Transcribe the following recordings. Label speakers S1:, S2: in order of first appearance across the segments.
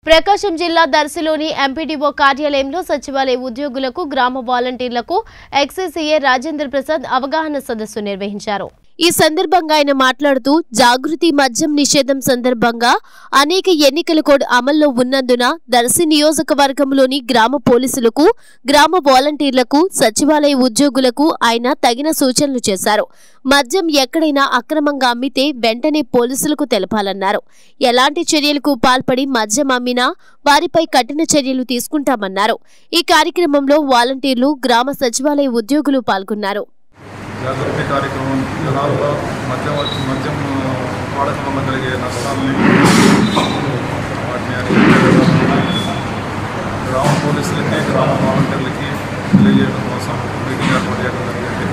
S1: ప్రకాశం జిల్లా దర్శిలోని ఎంపీడీఓ కార్యాలయంలో సచివాలయ ఉద్యోగులకు గ్రామ వాలంటీర్లకు ఎక్సైసీఏ రాజేంద్ర ప్రసాద్ అవగాహన సదస్సు నిర్వహించారు ఈ సందర్భంగా ఆయన మాట్లాడుతూ జాగృతి మద్యం నిషేధం సందర్భంగా అనేక ఎన్నికల కోడ్ అమల్లో ఉన్నందున దర్శి నియోజకవర్గంలోని గ్రామ పోలీసులకు గ్రామ వాలంటీర్లకు సచివాలయ ఉద్యోగులకు ఆయన తగిన సూచనలు చేశారు మద్యం ఎక్కడైనా అక్రమంగా అమ్మితే వెంటనే పోలీసులకు తెలపాలన్నారు ఎలాంటి చర్యలకు పాల్పడి మద్యం అమ్మినా వారిపై కఠిన చర్యలు తీసుకుంటామన్నారు ఈ కార్యక్రమంలో వాలంటీర్లు గ్రామ సచివాలయ ఉద్యోగులు పాల్గొన్నారు
S2: జాగృతి కార్యక్రమం జనాల్లో మద్యం వచ్చి మద్యం వాడకం వల్ల కలిగే నష్టాలని వాటిని అరికట్టే విధానాన్ని గ్రామ పోలీసులకి గ్రామ వాలంటీర్లకి తెలియజేయడం కోసం మీటింగ్ ఏర్పాటు చేయడం జరిగింది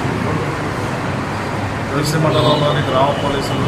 S2: తులసి మండలంలోని గ్రామ పోలీసులు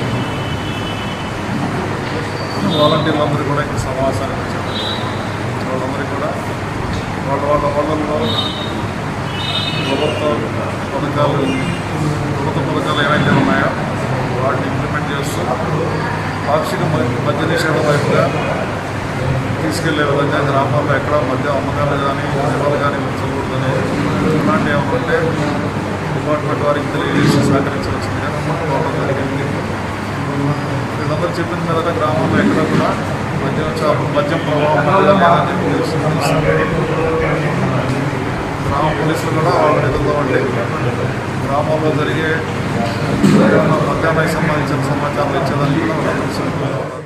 S2: వాలంటీర్లందరూ కూడా ఇక్కడ సమావేశానికి వచ్చారు వాళ్ళందరికీ కూడా వాళ్ళ వాళ్ళ వాళ్ళల్లో ప్రభుత్వ పథకాలు ప్రభుత్వ పథకాలు ఏవైతే ఉన్నాయో వాటిని ఇంప్లిమెంట్ చేస్తూ పాక్షిక మ- మద్య నిషేధం వైపుగా తీసుకెళ్లే విధంగా గ్రామాల్లో ఎక్కడ మద్య అమ్మకాలు కానీ నిల్వలు కానీ ఉంచకూడదని ఇలాంటి ఏమైనా ఉంటే డిపార్ట్మెంట్ వారికి తెలియజేసి సహకరించవలసిందిగా కోరడం జరిగింది వీళ్ళందరూ చెప్పిన తర్వాత గ్రామంలో ఎక్కడ కూడా మద్యం చా- మద్యం ప్రభావం లేదని చెప్పి తెలుస్తుంది. గ్రామ పోలీసులు కూడా వాళ్ళ నిధుల్లో ఉంటే గ్రామంలో జరిగే ఏదైనా మద్యానికి సంబంధించిన సమాచారం ఇచ్చేదానికి కూడా వాళ్ళందరూ సిద్ధంగా ఉన్నారు